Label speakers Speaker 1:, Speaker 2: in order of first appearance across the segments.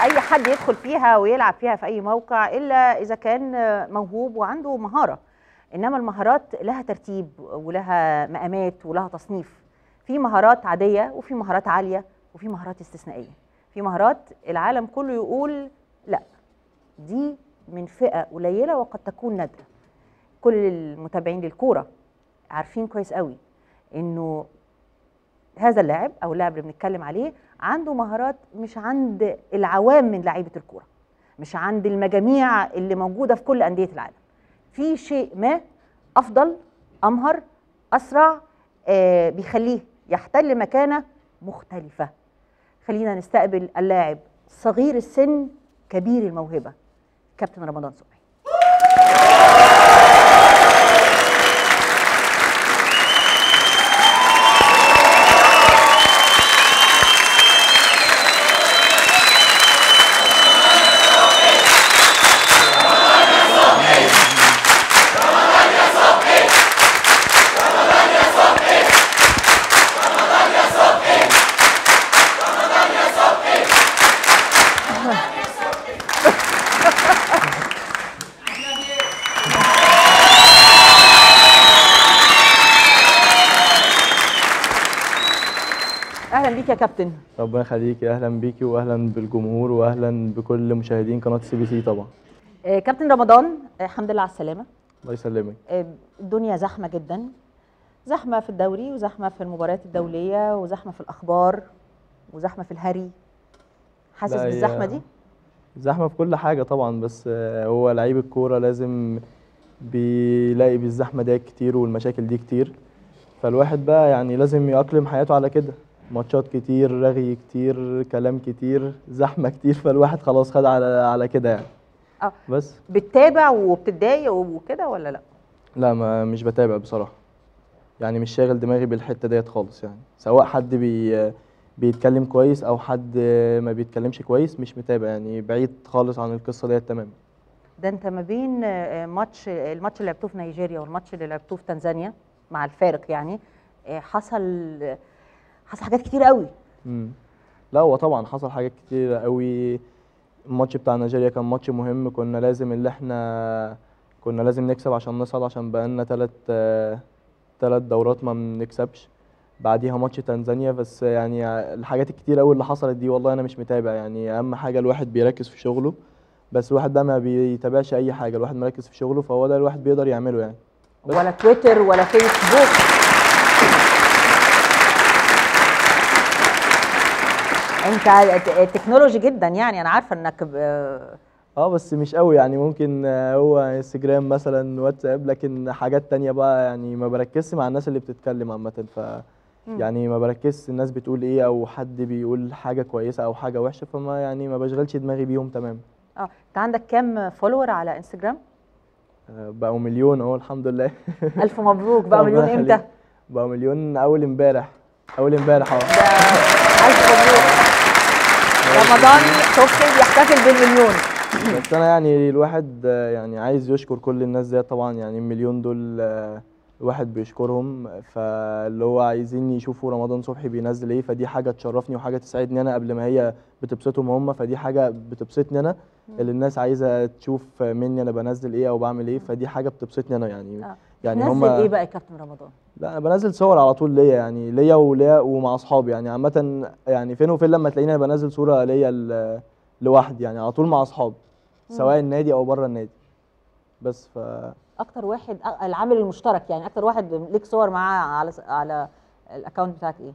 Speaker 1: اي حد يدخل فيها ويلعب فيها في اي موقع الا اذا كان موهوب وعنده مهاره انما المهارات لها ترتيب ولها مقامات ولها تصنيف في مهارات عاديه وفي مهارات عاليه وفي مهارات استثنائيه في مهارات العالم كله يقول لا دي من فئه قليله وقد تكون نادره كل المتابعين للكوره عارفين كويس قوي انه هذا اللاعب او اللاعب اللي بنتكلم عليه عنده مهارات مش عند العوام من لعيبه الكوره مش عند المجاميع اللي موجوده في كل انديه العالم في شيء ما افضل امهر اسرع آه بيخليه يحتل مكانه مختلفه خلينا نستقبل اللاعب صغير السن كبير الموهبه كابتن رمضان صبحي اهلا بيك يا كابتن
Speaker 2: ربنا يخليكي اهلا بيكي واهلا بالجمهور واهلا بكل مشاهدين قناه سي بي سي طبعا
Speaker 1: آه كابتن رمضان آه الحمد لله على السلامه
Speaker 2: الله يسلمك
Speaker 1: آه الدنيا زحمه جدا زحمه في الدوري وزحمه في المباريات الدوليه وزحمه في الاخبار وزحمه في الهري حاسس
Speaker 2: لا، هي-
Speaker 1: بالزحمه دي
Speaker 2: زحمه في كل حاجه طبعا بس آه، هو لعيب الكوره لازم بيلاقي بالزحمه دي كتير والمشاكل دي كتير فالواحد بقى يعني لازم يأقلم حياته على كده ماتشات كتير رغي كتير كلام كتير زحمه كتير فالواحد خلاص خد على على كده يعني
Speaker 1: اه
Speaker 2: بس
Speaker 1: بتتابع وبتتضايق وكده ولا لا
Speaker 2: لا ما مش بتابع بصراحة يعني مش شاغل دماغي بالحتة ديت خالص يعني سواء حد بي بيتكلم كويس او حد ما بيتكلمش كويس مش متابع يعني بعيد خالص عن القصة ديت تماما
Speaker 1: ده انت ما بين آه، ماتش الماتش اللي لعبتوه في نيجيريا والماتش اللي لعبتوه في تنزانيا مع الفارق يعني آه، حصل حصل حاجات كتير قوي
Speaker 2: مم. لا هو طبعا حصل حاجات كتير قوي الماتش بتاع نيجيريا كان ماتش مهم كنا لازم اللي احنا كنا لازم نكسب عشان نصعد عشان بقالنا تلات آه، تلات دورات ما بنكسبش بعديها ماتش تنزانيا بس يعني الحاجات الكتير قوي اللي حصلت دي والله انا مش متابع يعني اهم حاجه الواحد بيركز في شغله بس الواحد بقى ما بيتابعش اي حاجه الواحد مركز في شغله فهو ده الواحد بيقدر يعمله يعني بس.
Speaker 1: ولا تويتر ولا فيسبوك انت تكنولوجي جدا يعني انا عارفه انك ب-
Speaker 2: اه بس مش قوي يعني ممكن آه، هو انستجرام مثلا واتساب لكن حاجات تانية بقى يعني ما بركزش مع الناس اللي بتتكلم عامة ف يعني ما بركزش الناس بتقول ايه او حد بيقول حاجة كويسة او حاجة وحشة فما يعني ما بشغلش دماغي بيهم تمام
Speaker 1: اه انت عندك كام فولور على انستجرام
Speaker 2: آه، بقوا مليون اهو الحمد لله
Speaker 1: الف مبروك بقى
Speaker 2: ربنا
Speaker 1: مليون امتى
Speaker 2: يخليك. بقوا مليون اول امبارح اول امبارح اهو
Speaker 1: ده الف مبروك رمضان صبحي بيحتفل بالمليون
Speaker 2: بس انا يعني الواحد آه، يعني عايز يشكر كل الناس دي طبعا يعني المليون دول آه، الواحد بيشكرهم فاللي هو عايزين يشوفوا رمضان صبحي بينزل ايه فدي حاجه تشرفني وحاجه تسعدني انا قبل ما هي بتبسطهم هم فدي حاجه بتبسطني انا اللي الناس عايزه تشوف مني انا بنزل ايه او بعمل ايه فدي حاجه بتبسطني انا يعني
Speaker 1: آه.
Speaker 2: يعني
Speaker 1: نزل
Speaker 2: هم
Speaker 1: ايه بقى يا كابتن رمضان
Speaker 2: لا انا بنزل صور على طول ليا يعني ليا وليا ومع اصحابي يعني عامه يعني فين وفين لما تلاقيني انا بنزل صوره ليا ل- لوحدي يعني على طول مع اصحابي سواء النادي او بره النادي بس ف
Speaker 1: اكتر واحد أ- العامل المشترك يعني اكتر واحد ليك صور معاه على على الاكونت بتاعك ايه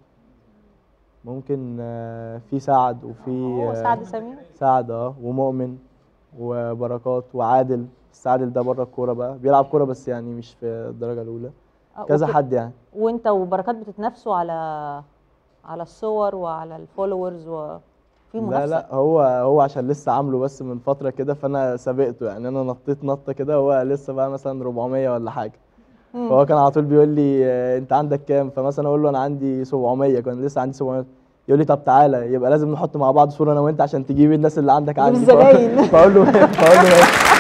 Speaker 2: ممكن آه، في سعد وفي
Speaker 1: هو
Speaker 2: آه،
Speaker 1: سعد سمير
Speaker 2: سعد اه ومؤمن وبركات وعادل بس عادل ده بره الكوره بقى بيلعب كوره بس يعني مش في الدرجه الاولى
Speaker 1: آه،
Speaker 2: كذا
Speaker 1: وك-
Speaker 2: حد يعني
Speaker 1: وانت وبركات بتتنافسوا على على الصور وعلى الفولورز وفي
Speaker 2: لا
Speaker 1: منافسه
Speaker 2: لا هو هو عشان لسه عامله بس من فتره كده فانا سابقته يعني انا نطيت نطه كده هو لسه بقى مثلا 400 ولا حاجه
Speaker 1: مم.
Speaker 2: فهو كان على طول بيقول لي آه، انت عندك كام فمثلا اقول له انا عندي 700 كان لسه عندي 700 يقول لي طب تعالى يبقى لازم نحط مع بعض صوره انا وانت عشان تجيب الناس اللي عندك
Speaker 1: تجيب
Speaker 2: عندي
Speaker 1: الزباين.
Speaker 2: فاقول له فاقول له ماشي.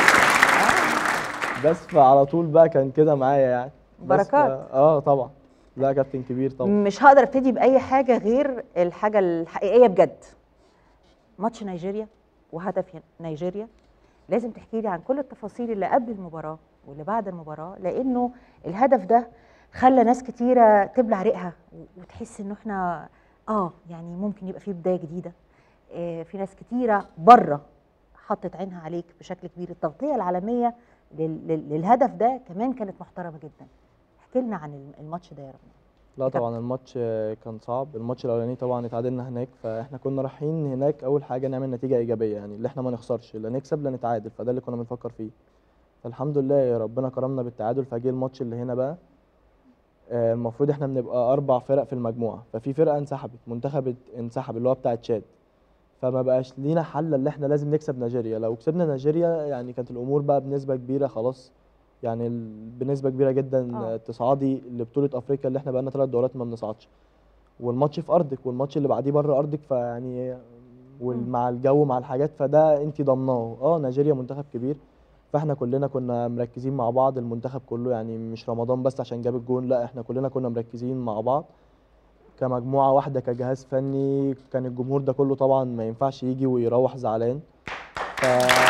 Speaker 2: بس فعلى طول بقى كان كده معايا يعني بس
Speaker 1: بركات.
Speaker 2: ف- اه طبعا لا كابتن كبير طبعا
Speaker 1: مش هقدر ابتدي باي حاجه غير الحاجه الحقيقيه بجد ماتش نيجيريا وهدف نيجيريا لازم تحكي لي عن كل التفاصيل اللي قبل المباراه واللي بعد المباراه لانه الهدف ده خلى ناس كتيره تبلع ريقها وتحس انه احنا اه يعني ممكن يبقى في بدايه جديده آه في ناس كتيره بره حطت عينها عليك بشكل كبير التغطيه العالميه لل- لل- للهدف ده كمان كانت محترمه جدا احكي لنا عن الماتش ده يا رب
Speaker 2: لا طبعا الماتش آه، كان صعب الماتش الاولاني طبعا اتعادلنا هناك فاحنا كنا رايحين هناك اول حاجه نعمل نتيجه ايجابيه يعني اللي احنا ما نخسرش لا نكسب لا نتعادل فده اللي كنا بنفكر فيه فالحمد لله يا ربنا كرمنا بالتعادل فجه الماتش اللي هنا بقى آه، المفروض احنا بنبقى اربع فرق في المجموعه ففي فرقه انسحبت منتخب ات- انسحب اللي هو بتاع تشاد فما بقاش لينا حل اللي احنا لازم نكسب نيجيريا لو كسبنا نيجيريا يعني كانت الامور بقى بنسبه كبيره خلاص يعني ال- بنسبه كبيره جدا
Speaker 1: آه.
Speaker 2: آه. تصعدي لبطوله افريقيا اللي احنا بقالنا ثلاث دورات ما بنصعدش والماتش في ارضك والماتش اللي بعديه بره ارضك فيعني ومع الجو مع الحاجات فده انت ضامناه اه نيجيريا منتخب كبير فاحنا كلنا كنا مركزين مع بعض المنتخب كله يعني مش رمضان بس عشان جاب الجون لا احنا كلنا كنا مركزين مع بعض كمجموعه واحده كجهاز فني كان الجمهور ده كله طبعا ما ينفعش يجي ويروح زعلان ف...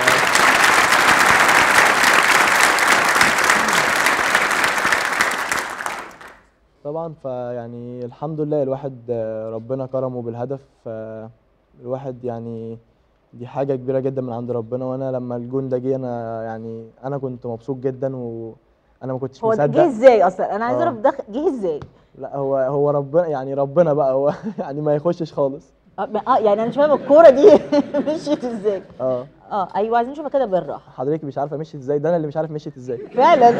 Speaker 2: طبعا فيعني الحمد لله الواحد آه، ربنا كرمه بالهدف آه، الواحد يعني دي حاجة كبيرة جدا من عند ربنا وانا لما الجون ده جه انا يعني انا كنت مبسوط جدا وانا ما كنتش
Speaker 1: هو ده
Speaker 2: مصدق
Speaker 1: جه ازاي اصلا انا عايز
Speaker 2: آه.
Speaker 1: اعرف ده جه ازاي
Speaker 2: لا هو هو ربنا يعني ربنا بقى هو يعني ما يخشش خالص
Speaker 1: اه اه يعني انا مش فاهمه الكوره دي مشيت ازاي
Speaker 2: اه
Speaker 1: اه ايوه عايزين نشوفها كده بالراحه
Speaker 2: حضرتك مش عارفه مشيت ازاي ده انا اللي مش عارف مشيت ازاي
Speaker 1: فعلا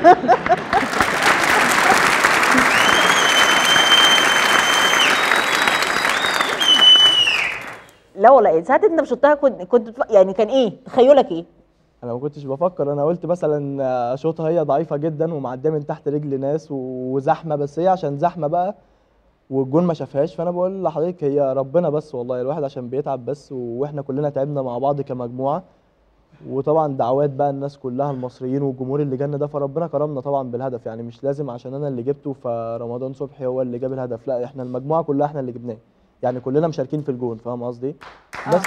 Speaker 1: لا والله ساعات انت بشطها كنت كنت بتف- يعني كان ايه تخيلك ايه
Speaker 2: انا ما كنتش بفكر انا قلت مثلا اشوطها هي ضعيفه جدا ومعديه من تحت رجل ناس وزحمه بس هي عشان زحمه بقى والجون ما شافهاش فانا بقول لحضرتك هي ربنا بس والله الواحد عشان بيتعب بس واحنا كلنا تعبنا مع بعض كمجموعه وطبعا دعوات بقى الناس كلها المصريين والجمهور اللي جالنا ده فربنا كرمنا طبعا بالهدف يعني مش لازم عشان انا اللي جبته فرمضان صبحي هو اللي جاب الهدف لا احنا المجموعه كلها احنا اللي جبناه يعني كلنا مشاركين في الجون فاهم قصدي بس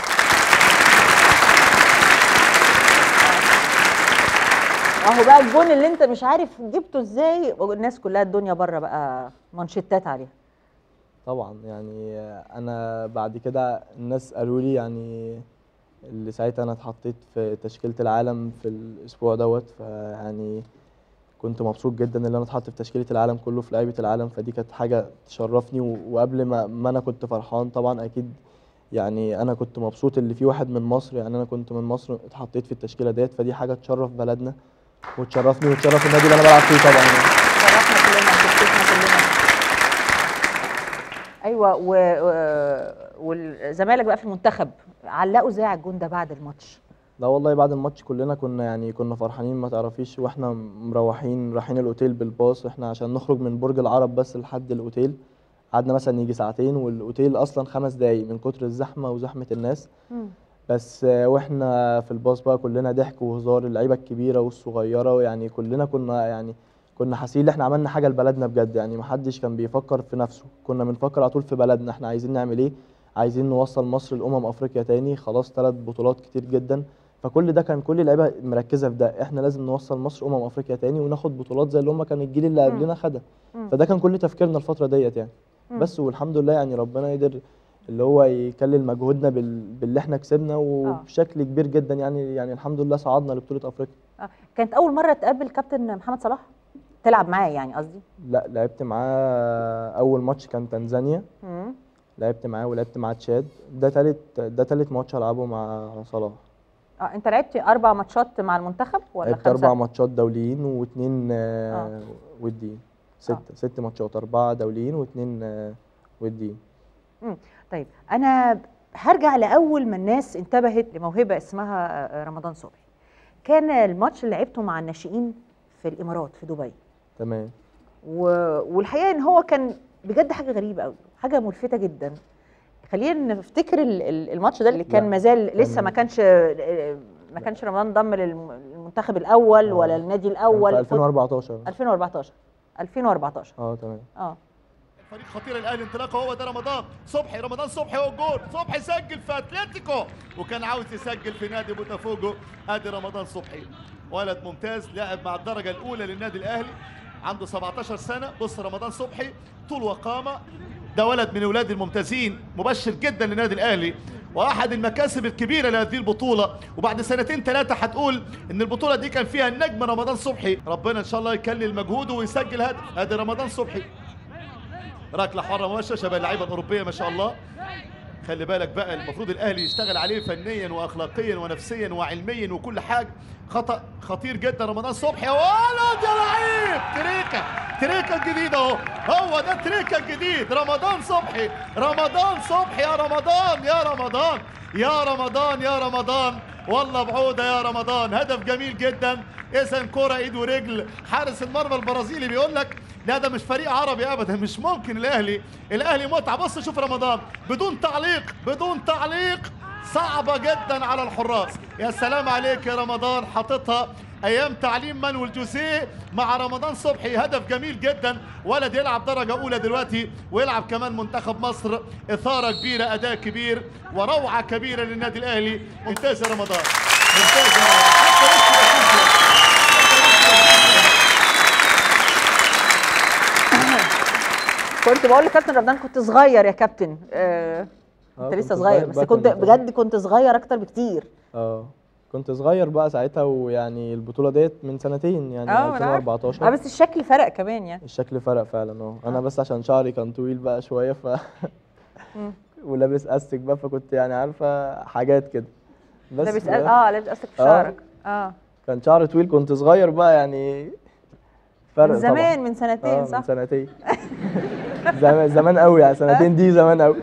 Speaker 1: اهو بقى الجون اللي انت مش عارف جبته ازاي والناس كلها الدنيا بره بقى مانشيتات عليها
Speaker 2: طبعا يعني انا بعد كده الناس قالوا لي يعني اللي ساعتها انا اتحطيت في تشكيله العالم في الاسبوع دوت فيعني كنت مبسوط جدا ان انا اتحط في تشكيله العالم كله في لعيبه العالم فدي كانت حاجه تشرفني و- وقبل ما, ما انا كنت فرحان طبعا اكيد يعني انا كنت مبسوط اللي في واحد من مصر يعني انا كنت من مصر اتحطيت في التشكيله ديت فدي حاجه تشرف بلدنا وتشرفني وتشرف النادي اللي انا بلعب فيه طبعا يعني.
Speaker 1: فرحنا كلنا وبسطنا كلنا ايوه و... و... والزمالك بقى في المنتخب علقوا ازاي على الجون ده بعد الماتش
Speaker 2: لا والله بعد الماتش كلنا كنا يعني كنا فرحانين ما تعرفيش واحنا مروحين رايحين الاوتيل بالباص احنا عشان نخرج من برج العرب بس لحد الاوتيل قعدنا مثلا يجي ساعتين والاوتيل اصلا خمس دقايق من كتر الزحمه وزحمه الناس بس آه، واحنا في الباص بقى كلنا ضحك وهزار اللعيبه الكبيره والصغيره يعني كلنا كنا يعني كنا حاسين ان احنا عملنا حاجه لبلدنا بجد يعني محدش كان بيفكر في نفسه كنا بنفكر على طول في بلدنا احنا عايزين نعمل ايه عايزين نوصل مصر لامم افريقيا تاني خلاص ثلاث بطولات كتير جدا فكل ده كان كل اللعيبه مركزه في ده احنا لازم نوصل مصر امم افريقيا تاني وناخد بطولات زي اللي هم كان الجيل اللي
Speaker 1: مم.
Speaker 2: قبلنا خدها
Speaker 1: مم.
Speaker 2: فده كان كل تفكيرنا الفتره ديت يعني
Speaker 1: مم.
Speaker 2: بس والحمد لله يعني ربنا قدر اللي هو يكلل مجهودنا بال... باللي احنا كسبنا وبشكل كبير جدا يعني يعني الحمد لله صعدنا لبطوله افريقيا
Speaker 1: آه. كانت اول مره تقابل كابتن محمد صلاح تلعب معاه يعني قصدي
Speaker 2: لا لعبت معاه اول ماتش كان تنزانيا
Speaker 1: مم.
Speaker 2: لعبت معاه ولعبت مع تشاد ده تالت ده تالت ماتش العبه مع صلاح
Speaker 1: اه انت لعبت اربع ماتشات مع المنتخب ولا
Speaker 2: لعبت
Speaker 1: خمسه
Speaker 2: اربع ماتشات دوليين واثنين
Speaker 1: آه.
Speaker 2: آه وديين ستة ست ماتشات اربعة دوليين واثنين آه وديين
Speaker 1: طيب انا هرجع لاول ما الناس انتبهت لموهبه اسمها آه، رمضان صبحي كان الماتش اللي لعبته مع الناشئين في الامارات في دبي
Speaker 2: تمام
Speaker 1: و... والحقيقه ان هو كان بجد حاجه غريبه قوي حاجه ملفته جدا خلينا نفتكر ال- ال- الماتش ده اللي كان
Speaker 2: لا،
Speaker 1: مازال لسه
Speaker 2: كان-
Speaker 1: ما كانش ما كانش رمضان ضم للم- للمنتخب الاول
Speaker 2: آه.
Speaker 1: ولا النادي
Speaker 2: كان
Speaker 1: الاول
Speaker 2: في 2014
Speaker 1: 2014 2014
Speaker 2: اه تمام
Speaker 1: اه
Speaker 3: فريق خطير الاهلي انطلاقه هو ده رمضان صبحي رمضان صبحي هو الجول صبحي سجل في اتلتيكو وكان عاوز يسجل في نادي بوتافوجو ادي رمضان صبحي ولد ممتاز لاعب مع الدرجه الاولى للنادي الاهلي عنده 17 سنه بص رمضان صبحي طول وقامه ده ولد من اولاد الممتازين مبشر جدا للنادي الاهلي واحد المكاسب الكبيره لهذه البطوله وبعد سنتين ثلاثه هتقول ان البطوله دي كان فيها النجم رمضان صبحي ربنا ان شاء الله يكلل مجهوده ويسجل هدف ادي رمضان صبحي ركله حره مباشره شبه اللعيبه الاوروبيه ما شاء الله خلي بالك بقى المفروض الاهلي يشتغل عليه فنيا واخلاقيا ونفسيا وعلميا وكل حاجه خطا خطير جدا رمضان صبحي يا ولد يا لعيب تريكا تريكا الجديد اهو هو ده تريكا الجديد رمضان صبحي رمضان صبحي يا رمضان يا رمضان يا رمضان يا رمضان والله بعوده يا رمضان هدف جميل جدا اذا كرة ايد ورجل حارس المرمى البرازيلي بيقول لك لا ده مش فريق عربي ابدا مش ممكن الاهلي الاهلي متعه بص شوف رمضان بدون تعليق بدون تعليق صعبه جدا على الحراس يا سلام عليك يا رمضان حاططها ايام تعليم مانويل جوزيه مع رمضان صبحي هدف جميل جدا ولد يلعب درجه اولى دلوقتي ويلعب كمان منتخب مصر اثاره كبيره اداء كبير وروعه كبيره للنادي الاهلي ممتاز يا رمضان ممتاز يا رمضان
Speaker 1: كنت بقول لكابتن رمضان كنت صغير يا كابتن آه
Speaker 2: آه،
Speaker 1: انت
Speaker 2: كنت
Speaker 1: لسه صغير
Speaker 2: صغير
Speaker 1: بس
Speaker 2: بقى
Speaker 1: كنت
Speaker 2: كنا-
Speaker 1: بجد كنت صغير اكتر بكتير
Speaker 2: اه كنت صغير بقى ساعتها ويعني البطولة ديت من سنتين يعني
Speaker 1: اه ما انا عارفة.
Speaker 2: 2014
Speaker 1: اه بس الشكل فرق كمان يعني
Speaker 2: الشكل فرق فعلا اه انا بس عشان شعري كان طويل بقى شوية ف ولابس استك بقى فكنت يعني عارفة حاجات كده بس
Speaker 1: لابس
Speaker 2: بقى
Speaker 1: اه لابس قصدك في
Speaker 2: آه.
Speaker 1: شعرك اه
Speaker 2: كان شعري طويل كنت صغير بقى يعني فرق
Speaker 1: من زمان
Speaker 2: طبعا.
Speaker 1: من سنتين
Speaker 2: اه
Speaker 1: صح
Speaker 2: من سنتين زمان زمان قوي يعني سنتين دي زمان قوي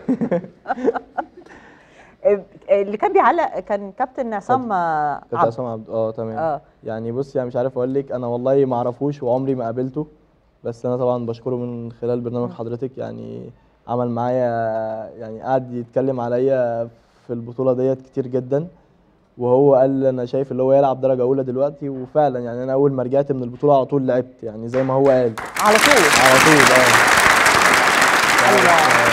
Speaker 1: آه، اللي كان بيعلق كان كابتن عصام آه،
Speaker 2: كابتن
Speaker 1: عبد
Speaker 2: عصام عبد اه تمام
Speaker 1: اه
Speaker 2: يعني بص يعني مش عارف اقول لك انا والله ما اعرفوش وعمري ما قابلته بس انا طبعا بشكره من خلال برنامج حضرتك يعني عمل معايا يعني قعد يتكلم عليا في البطوله ديت كتير جدا وهو قال انا شايف اللي هو يلعب درجه اولى دلوقتي وفعلا يعني انا اول ما رجعت من البطوله على طول لعبت يعني زي ما هو قال
Speaker 1: على طول
Speaker 2: على طول اه
Speaker 1: الله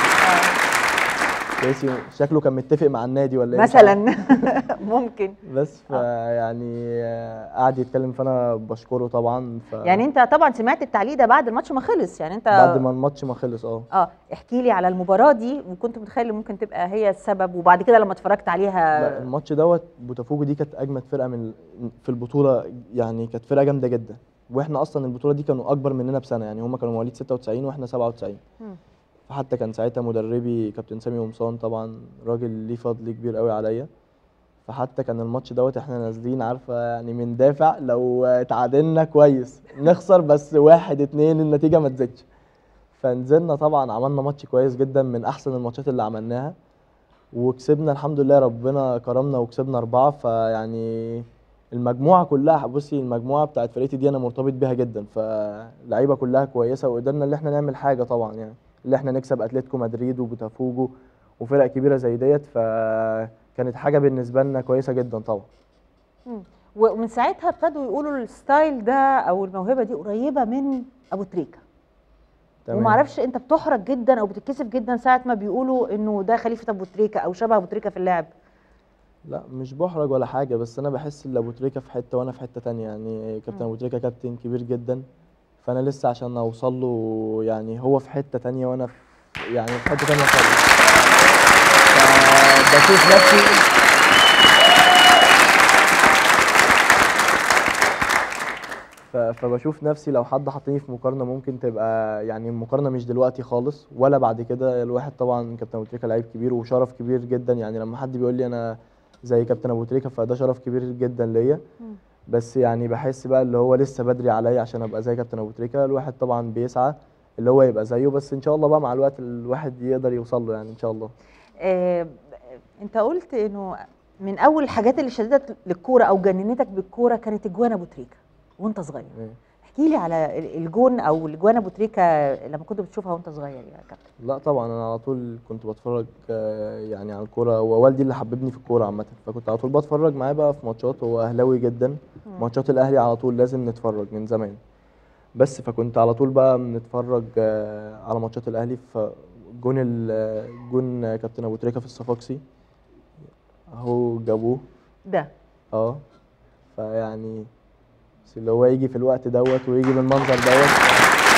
Speaker 2: كويس شكله كان متفق مع النادي ولا ايه مش عارف.
Speaker 1: مثلا ممكن
Speaker 2: بس فيعني قعد يتكلم فانا بشكره طبعا ف
Speaker 1: يعني انت طبعا سمعت التعليق ده بعد الماتش ما خلص يعني انت
Speaker 2: بعد ما الماتش ما خلص اه
Speaker 1: اه احكي لي على المباراه دي وكنت متخيل إن ممكن تبقى هي السبب وبعد كده لما اتفرجت
Speaker 2: لا
Speaker 1: عليها
Speaker 2: الماتش دوت بوتافوجو دي كانت اجمد فرقه من في البطوله يعني كانت فرقه جامده جدا واحنا اصلا البطوله دي كانوا اكبر مننا بسنه يعني هم كانوا مواليد 96 واحنا 97
Speaker 1: مم.
Speaker 2: فحتى كان ساعتها مدربي كابتن سامي قمصان طبعا راجل ليه فضل كبير قوي عليا فحتى كان الماتش دوت احنا نازلين عارفه يعني من دافع لو اتعادلنا كويس نخسر بس واحد اتنين النتيجه ما تزيدش فنزلنا طبعا عملنا ماتش كويس جدا من احسن الماتشات اللي عملناها وكسبنا الحمد لله ربنا كرمنا وكسبنا أربعة فيعني المجموعة كلها بصي المجموعة بتاعت فرقتي دي أنا مرتبط بيها جدا فاللعيبة كلها كويسة وقدرنا إن إحنا نعمل حاجة طبعا يعني اللي إحنا نكسب أتلتيكو مدريد وبوتافوجو وفرق كبيرة زي ديت فكانت حاجة بالنسبة لنا كويسة جدا طبعا
Speaker 1: مم. ومن ساعتها ابتدوا يقولوا الستايل ده او الموهبه دي قريبه من ابو تريكه وما اعرفش انت بتحرج جدا او بتتكسف جدا ساعه ما بيقولوا انه ده خليفه ابو تريكه او شبه ابو تريكه في اللعب
Speaker 2: لا مش بحرج ولا حاجة بس أنا بحس إن أبو تريكة في حتة وأنا في حتة تانية يعني كابتن
Speaker 1: مم.
Speaker 2: أبو تريكة كابتن كبير جدا فأنا لسه عشان أوصل له يعني هو في حتة تانية وأنا في يعني في حتة تانية خالص فبشوف نفسي ف- فبشوف نفسي لو حد حطني في مقارنة ممكن تبقى يعني المقارنة مش دلوقتي خالص ولا بعد كده الواحد طبعا كابتن أبو تريكة لعيب كبير وشرف كبير جدا يعني لما حد بيقول لي أنا زي كابتن ابو تريكه فده شرف كبير جدا ليا
Speaker 1: مم.
Speaker 2: بس يعني بحس بقى اللي هو لسه بدري عليا عشان ابقى زي كابتن ابو تريكه الواحد طبعا بيسعى اللي هو يبقى زيه بس ان شاء الله بقى مع الوقت الواحد يقدر يوصل له يعني ان شاء الله
Speaker 1: آه انت قلت انه من اول الحاجات اللي شدتك للكوره او جننتك بالكوره كانت اجوان ابو تريكه وانت صغير
Speaker 2: إيه.
Speaker 1: احكي لي على ال- الجون او الاجوان ابو تريكه لما كنت بتشوفها وانت صغير يا كابتن
Speaker 2: لا طبعا انا على طول كنت بتفرج آه، يعني على الكوره ووالدي اللي حببني في الكوره عامه فكنت على طول بتفرج معاه بقى في ماتشات هو اهلاوي جدا
Speaker 1: مم.
Speaker 2: ماتشات الاهلي على طول لازم نتفرج من زمان بس فكنت على طول بقى بنتفرج آه، على ماتشات الاهلي فجون ال- جون كابتن ابو تريكه في الصفاقسي اهو جابوه
Speaker 1: ده
Speaker 2: اه فيعني بس اللي هو يجي في الوقت دوت ويجي بالمنظر دوت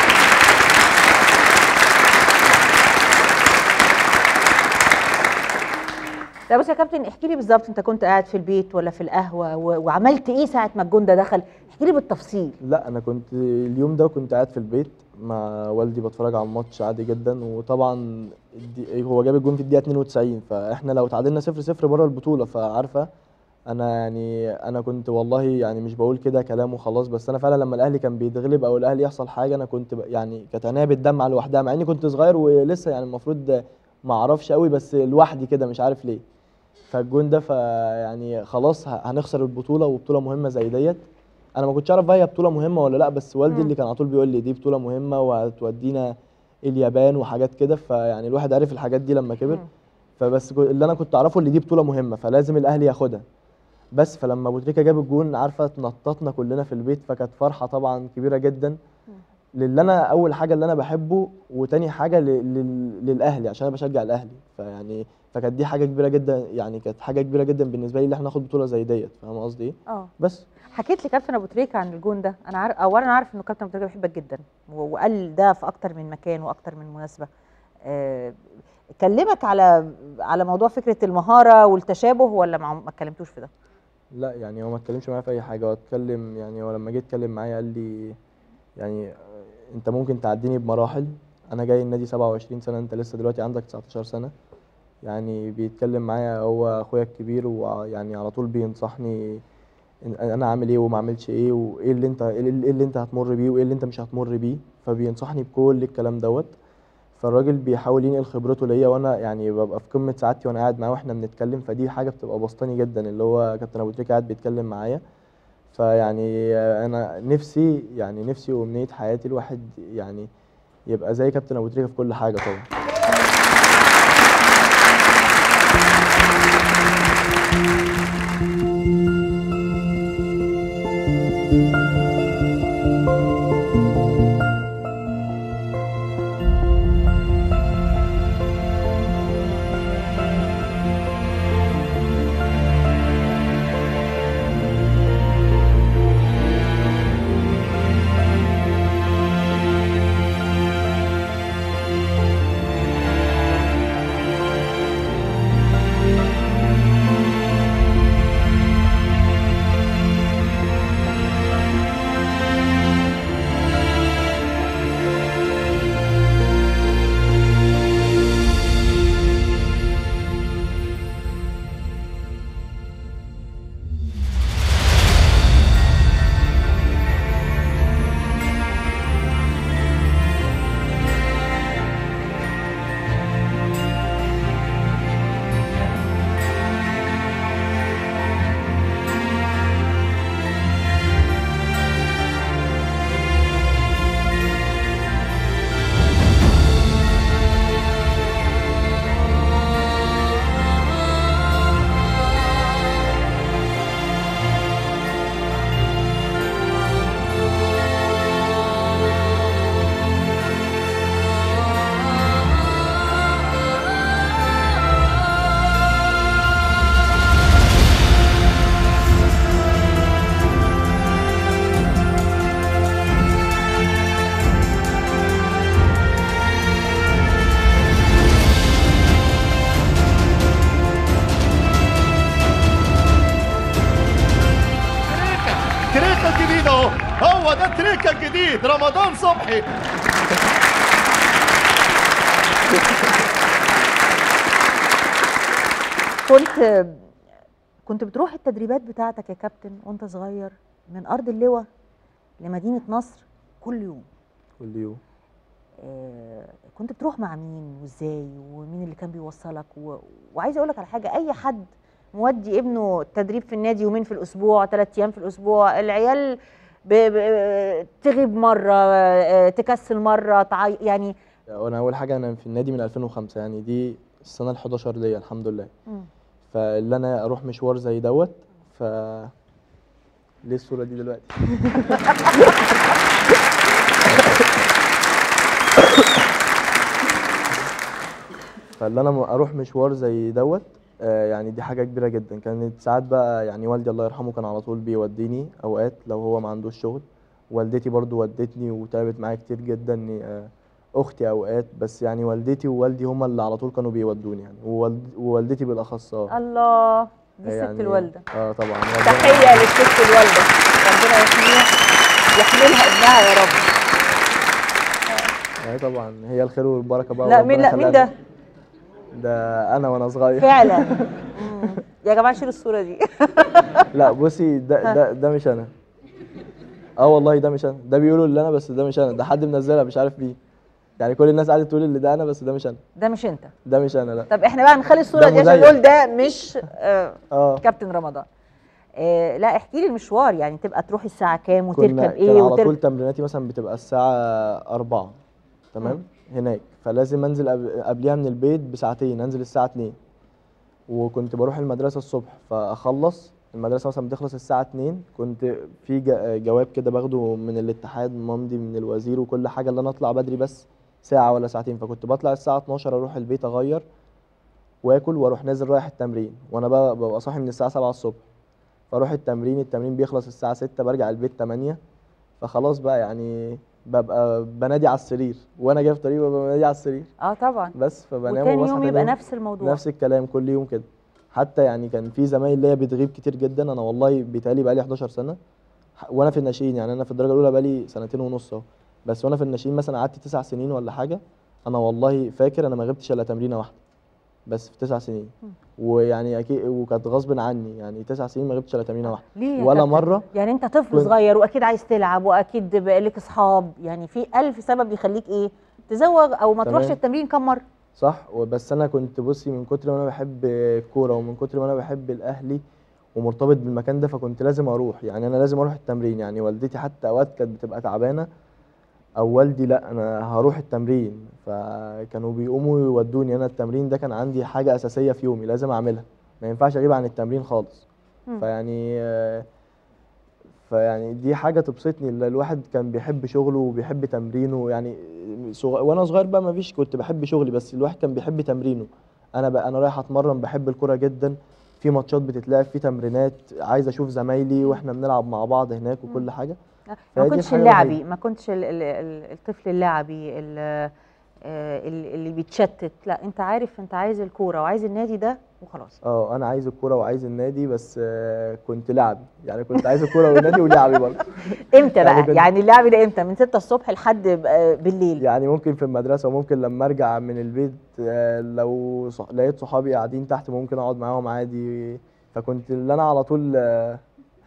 Speaker 1: لا بص يا كابتن احكي لي بالظبط انت كنت قاعد في البيت ولا في القهوه و... وعملت ايه ساعه ما الجون ده دخل احكي لي بالتفصيل
Speaker 2: لا انا كنت اليوم ده كنت قاعد في البيت مع والدي بتفرج على الماتش عادي جدا وطبعا الدي- هو جاب الجون في الدقيقه 92 فاحنا لو تعادلنا 0 0 بره البطوله فعارفه انا يعني انا كنت والله يعني مش بقول كده كلام وخلاص بس انا فعلا لما الاهلي كان بيتغلب او الاهلي يحصل حاجه انا كنت ب- يعني كانت عينيا بتدمع لوحدها مع اني كنت صغير ولسه يعني المفروض ما اعرفش قوي بس لوحدي كده مش عارف ليه فالجون ده فيعني خلاص ه- هنخسر البطوله وبطوله مهمه زي ديت انا ما كنتش اعرف بقى هي بطوله مهمه ولا لا بس والدي
Speaker 1: مم.
Speaker 2: اللي كان على طول بيقول لي دي بطوله مهمه وهتودينا اليابان وحاجات كده فيعني الواحد عرف الحاجات دي لما كبر
Speaker 1: مم.
Speaker 2: فبس كو- اللي انا كنت اعرفه اللي دي بطوله مهمه فلازم الاهلي ياخدها بس فلما ابو تريكه جاب الجون عارفه اتنططنا كلنا في البيت فكانت فرحه طبعا كبيره جدا للي انا اول حاجه اللي انا بحبه وتاني حاجه ل- لل- للاهلي عشان انا بشجع الاهلي فيعني فكانت دي حاجه كبيره جدا يعني كانت حاجه كبيره جدا بالنسبه لي ان احنا ناخد بطوله زي ديت فاهم قصدي ايه
Speaker 1: اه
Speaker 2: بس
Speaker 1: حكيت لي كابتن ابو تريكه عن الجون ده انا عارف اولا انا عارف انه كابتن ابو تريكه بيحبك جدا و- وقال ده في اكتر من مكان واكتر من مناسبه آه، كلمك على على موضوع فكره المهاره والتشابه ولا ما ما اتكلمتوش في ده
Speaker 2: لا يعني هو ما اتكلمش معايا في اي حاجه هو اتكلم يعني هو لما جه اتكلم معايا قال لي يعني آه، انت ممكن تعديني بمراحل انا جاي النادي 27 سنه انت لسه دلوقتي عندك 19 سنه يعني بيتكلم معايا هو اخويا الكبير ويعني على طول بينصحني إن انا عامل ايه وما اعملش ايه وايه اللي انت ايه اللي إيه اللي انت هتمر بيه وايه اللي انت مش هتمر بيه فبينصحني بكل الكلام دوت فالراجل بيحاول ينقل خبرته ليا وانا يعني ببقى في قمه سعادتي وانا قاعد معاه واحنا بنتكلم فدي حاجه بتبقى بسطاني جدا اللي هو كابتن ابو تريكه قاعد بيتكلم معايا فيعني انا نفسي يعني نفسي وامنيه حياتي الواحد يعني يبقى زي كابتن ابو تريكه في كل حاجه طبعا
Speaker 3: تريكا الجديد اهو هو ده تريكا الجديد رمضان صبحي
Speaker 1: كنت كنت بتروح التدريبات بتاعتك يا كابتن وانت صغير من ارض اللواء لمدينه نصر كل يوم
Speaker 2: كل يوم
Speaker 1: آه، كنت بتروح مع مين وازاي ومين اللي كان بيوصلك و... وعايزه اقول لك على حاجه اي حد مودي ابنه تدريب في النادي يومين في الاسبوع ثلاث ايام في الاسبوع العيال ب... ب... تغيب مره آه، تكسل مره تعي... يعني
Speaker 2: وانا اول حاجه انا في النادي من 2005 يعني دي السنه ال 11 ليا الحمد لله
Speaker 1: مم.
Speaker 2: فاللي انا اروح مشوار زي دوت ف ليه الصوره دي دلوقتي فاللي انا م- اروح مشوار زي دوت آه، يعني دي حاجه كبيره جدا كانت ساعات بقى يعني والدي الله يرحمه كان على طول بيوديني اوقات لو هو ما عندوش شغل والدتي برضو ودتني وتعبت معايا كتير جدا آه، اختي اوقات بس يعني والدتي ووالدي هما اللي على طول كانوا بيودوني يعني ووالد- ووالدتي بالاخص اه
Speaker 1: الله دي الست
Speaker 2: يعني-
Speaker 1: الوالده
Speaker 2: اه طبعا ربنا-
Speaker 1: تحيه للست الوالده ربنا يحميها يحملها ابنها يا رب
Speaker 2: يعني طبعا هي الخير والبركه بقى
Speaker 1: لا
Speaker 2: وربنا
Speaker 1: مين لا مين
Speaker 2: يخليها
Speaker 1: ده
Speaker 2: لنا. ده انا وانا صغير
Speaker 1: فعلا مم. يا جماعه شيلوا الصوره دي
Speaker 2: لا بصي ده ده ده مش انا اه والله ده مش انا ده بيقولوا اللي انا بس ده مش انا ده حد منزلها مش عارف ليه يعني كل الناس قاعده تقول اللي ده انا بس ده مش انا
Speaker 1: ده مش انت
Speaker 2: ده مش انا لا
Speaker 1: طب احنا بقى نخلي الصوره
Speaker 2: ده
Speaker 1: دي عشان
Speaker 2: مزيف.
Speaker 1: نقول ده مش آه
Speaker 2: اه
Speaker 1: كابتن رمضان آه لا احكي لي المشوار يعني تبقى تروحي الساعه كام
Speaker 2: كنا
Speaker 1: وتركب
Speaker 2: كان
Speaker 1: ايه
Speaker 2: على طول
Speaker 1: وتركب
Speaker 2: تمريناتي مثلا بتبقى الساعه 4 تمام هناك فلازم انزل قبل- قبليها من البيت بساعتين انزل الساعه 2 وكنت بروح المدرسه الصبح فاخلص المدرسه مثلا بتخلص الساعه 2 كنت في جا- جواب كده باخده من الاتحاد ممضي من الوزير وكل حاجه اللي انا اطلع بدري بس ساعه ولا ساعتين فكنت بطلع الساعه 12 اروح البيت اغير واكل واروح نازل رايح التمرين وانا بقى ببقى صاحي من الساعه 7 الصبح فاروح التمرين التمرين بيخلص الساعه 6 برجع البيت 8 فخلاص بقى يعني ببقى بنادي على السرير وانا جاي في طريق ببقى بنادي على السرير
Speaker 1: اه طبعا
Speaker 2: بس فبنام
Speaker 1: وتاني
Speaker 2: وبصحى
Speaker 1: يوم
Speaker 2: تاني
Speaker 1: يبقى
Speaker 2: يوم
Speaker 1: نفس الموضوع
Speaker 2: نفس الكلام كل يوم كده حتى يعني كان في زمايل ليا بتغيب كتير جدا انا والله بيتهيألي بقالي 11 سنه ح- وانا في الناشئين يعني انا في الدرجه الاولى بقالي سنتين ونص اهو بس وانا في الناشئين مثلا قعدت تسع سنين ولا حاجه انا والله فاكر انا ما غبتش الا تمرينه واحده بس في تسع سنين ويعني اكيد وكانت غصب عني يعني تسع سنين ما غبتش الا تمرينه واحده
Speaker 1: ليه يا
Speaker 2: ولا
Speaker 1: كابتن؟
Speaker 2: مره
Speaker 1: يعني انت طفل
Speaker 2: كنت-
Speaker 1: صغير واكيد عايز تلعب واكيد بقى لك اصحاب يعني في ألف سبب يخليك ايه تزوغ او ما تروحش
Speaker 2: تمام.
Speaker 1: التمرين كم مره
Speaker 2: صح وبس انا كنت بصي من كتر ما انا بحب الكوره ومن كتر ما انا بحب الاهلي ومرتبط بالمكان ده فكنت لازم اروح يعني انا لازم اروح التمرين يعني والدتي حتى اوقات كانت بتبقى تعبانه او والدي لا انا هروح التمرين فكانوا بيقوموا يودوني انا التمرين ده كان عندي حاجه اساسيه في يومي لازم اعملها ما ينفعش اغيب عن التمرين خالص
Speaker 1: مم.
Speaker 2: فيعني آه، فيعني دي حاجه تبسطني ال- الواحد كان بيحب شغله وبيحب تمرينه يعني صغ... وانا صغير بقى ما فيش كنت بحب شغلي بس الواحد كان بيحب تمرينه انا بقى انا رايح اتمرن بحب الكوره جدا في ماتشات بتتلعب في تمرينات عايز اشوف زمايلي واحنا بنلعب مع بعض هناك وكل حاجه
Speaker 1: ما
Speaker 2: فهي دي
Speaker 1: كنتش
Speaker 2: الحاجة
Speaker 1: اللعبي
Speaker 2: الوحيدة.
Speaker 1: ما كنتش ال- ال- ال- الطفل اللعبي ال- آه، اللي اللي بيتشتت لا انت عارف انت عايز الكوره وعايز النادي ده وخلاص
Speaker 2: اه انا عايز الكوره وعايز النادي بس آه، كنت لعبي يعني كنت عايز الكوره والنادي ولعبي برضه
Speaker 1: امتى
Speaker 2: يعني
Speaker 1: بقى
Speaker 2: كنت-
Speaker 1: يعني اللعب ده امتى من 6 الصبح لحد ب- بالليل
Speaker 2: يعني ممكن في المدرسة وممكن لما ارجع من البيت آه، لو صح... لقيت صحابي قاعدين تحت ممكن اقعد معاهم عادي فكنت اللي انا على طول آه،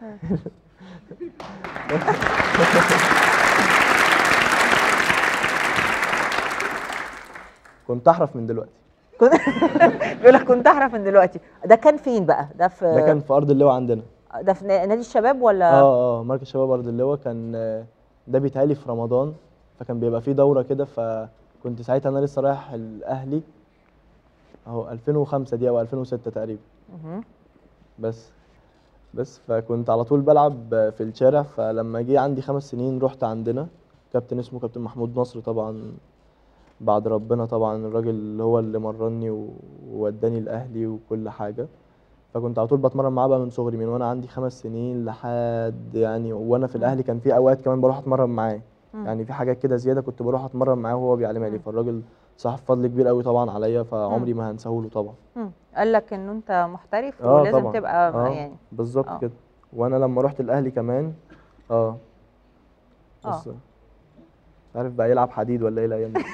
Speaker 2: كنت احرف من دلوقتي
Speaker 1: بيقول لك كنت احرف من دلوقتي ده كان فين بقى ده في
Speaker 2: ده كان في ارض اللواء عندنا
Speaker 1: ده في نا- نادي الشباب ولا
Speaker 2: اه اه مركز شباب ارض اللواء كان آه، ده بيتهيألي في رمضان فكان بيبقى فيه دورة كده فكنت ساعتها انا لسه رايح الاهلي اهو 2005 دي او 2006 تقريبا
Speaker 1: مهم.
Speaker 2: بس بس فكنت على طول بلعب في الشارع فلما جه عندي خمس سنين رحت عندنا كابتن اسمه كابتن محمود نصر طبعا بعد ربنا طبعا الراجل اللي هو اللي مرني و- ووداني الاهلي وكل حاجه فكنت على طول بتمرن معاه بقى من صغري من وانا عندي خمس سنين لحد يعني وانا في الاهلي كان في اوقات كمان بروح اتمرن معاه
Speaker 1: مم.
Speaker 2: يعني في حاجات كده زياده كنت بروح اتمرن معاه وهو بيعلمها لي
Speaker 1: مم.
Speaker 2: فالراجل صاحب فضل كبير قوي طبعا عليا فعمري ما هنساهوله طبعا
Speaker 1: مم. قال لك ان انت محترف
Speaker 2: اه
Speaker 1: ولازم
Speaker 2: طبعا
Speaker 1: تبقى
Speaker 2: اه
Speaker 1: يعني
Speaker 2: بالظبط
Speaker 1: اه.
Speaker 2: كده وانا لما رحت الاهلي كمان اه
Speaker 1: اه.
Speaker 2: بس عارف بقى يلعب حديد ولا ايه الايام دي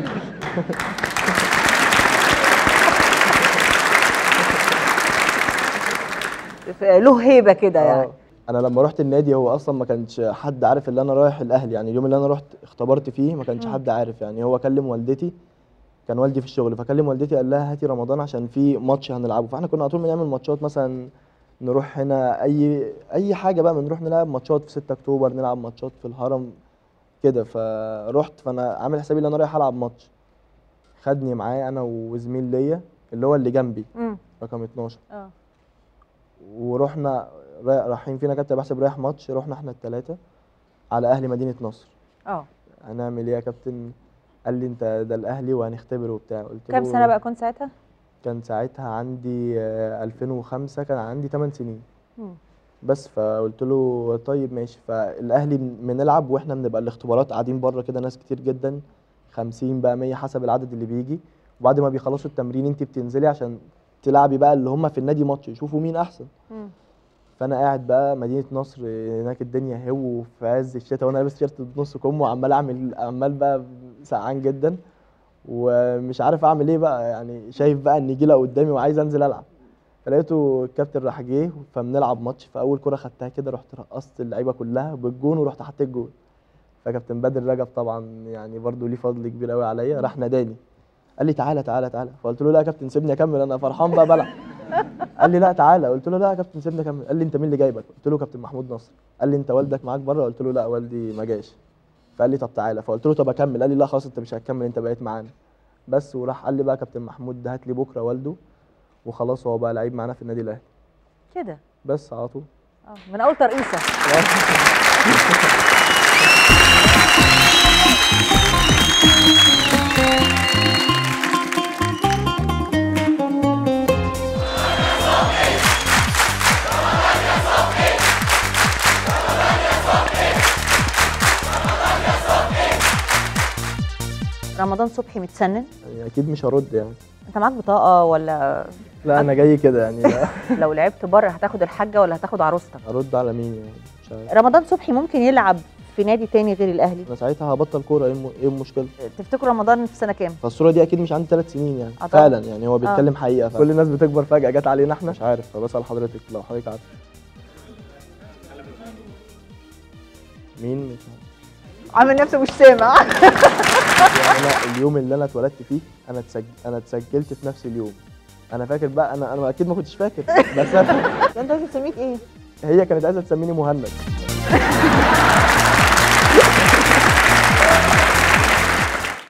Speaker 1: ف- له هيبه كده يعني
Speaker 2: اه انا لما رحت النادي هو اصلا ما كانش حد عارف ان انا رايح الاهلي يعني اليوم اللي انا رحت اختبرت فيه ما كانش
Speaker 1: مم.
Speaker 2: حد عارف يعني هو كلم والدتي كان والدي في الشغل فكلم والدتي قال لها هاتي رمضان عشان في ماتش هنلعبه فاحنا كنا على طول بنعمل ماتشات مثلا نروح هنا اي اي حاجه بقى بنروح نلعب ماتشات في 6 اكتوبر نلعب ماتشات في الهرم كده فرحت فانا عامل حسابي ان انا رايح العب ماتش خدني معاه انا وزميل ليا اللي هو اللي جنبي
Speaker 1: مم.
Speaker 2: رقم 12
Speaker 1: اه
Speaker 2: ورحنا را- رايحين فينا كابتن بحسب رايح ماتش رحنا احنا الثلاثه على اهلي مدينه نصر
Speaker 1: اه
Speaker 2: هنعمل ايه يا كابتن قال لي انت ده الاهلي وهنختبره وبتاع قلت له
Speaker 1: كام سنه بقى كنت ساعتها
Speaker 2: كان ساعتها عندي آه، 2005 كان عندي 8 سنين
Speaker 1: مم.
Speaker 2: بس فقلت له طيب ماشي فالاهلي بن- بنلعب واحنا بنبقى الاختبارات قاعدين بره كده ناس كتير جدا 50 بقى 100 حسب العدد اللي بيجي وبعد ما بيخلصوا التمرين انت بتنزلي عشان تلعبي بقى اللي هم في النادي ماتش يشوفوا مين احسن
Speaker 1: مم.
Speaker 2: فانا قاعد بقى مدينه نصر هناك الدنيا هو في عز الشتاء وانا لابس تيشيرت بنص كم وعمال اعمل عمال بقى سقعان جدا ومش عارف اعمل ايه بقى يعني شايف بقى النجيله قدامي وعايز انزل العب فلقيته الكابتن راح جه فبنلعب ماتش فاول كره خدتها كده رحت رقصت اللعيبه كلها بالجون ورحت حطيت جون فكابتن بدر رجب طبعا يعني برضو ليه فضل كبير قوي عليا راح ناداني قال لي تعالى تعالى تعالى فقلت له لا يا كابتن سيبني اكمل انا فرحان بقى بلعب قال لي لا تعالى قلت له لا يا كابتن سيبني اكمل قال لي انت مين اللي جايبك قلت له كابتن محمود نصر قال لي انت والدك معاك بره قلت له لا والدي ما جاش فقال لي طب تعالى فقلت له طب اكمل قال لي لا خلاص انت مش هتكمل انت بقيت معانا بس وراح قال لي بقى كابتن محمود ده هات لي بكره والده وخلاص هو بقى لعيب معانا في النادي الاهلي
Speaker 1: كده
Speaker 2: بس على طول
Speaker 1: اه من اول ترقيصه رمضان صبحي متسنن
Speaker 2: يعني اكيد مش هرد يعني
Speaker 1: انت معاك بطاقه ولا
Speaker 2: لا انا جاي كده يعني لا
Speaker 1: لو لعبت بره هتاخد الحاجه ولا هتاخد عروستك
Speaker 2: هرد على مين يعني مش عارف
Speaker 1: رمضان صبحي ممكن يلعب في نادي تاني غير الاهلي
Speaker 2: انا ساعتها هبطل كوره ايه الم- ايه المشكله
Speaker 1: تفتكر رمضان في سنه كام
Speaker 2: فالصوره دي اكيد مش عندي ثلاث سنين يعني
Speaker 1: آه طبعاً.
Speaker 2: فعلا يعني هو بيتكلم حقيقه كل الناس بتكبر فجاه جت علينا احنا مش عارف فبسال حضرتك لو حضرتك عارف مين مش عارف
Speaker 1: عامل نفسه مش سامع
Speaker 2: يعني انا اليوم اللي انا اتولدت فيه انا اتسجل انا اتسجلت في نفس اليوم انا فاكر بقى انا انا اكيد ما كنتش فاكر بس أنا
Speaker 1: انت بتسميك ايه
Speaker 2: هي كانت عايزه تسميني مهند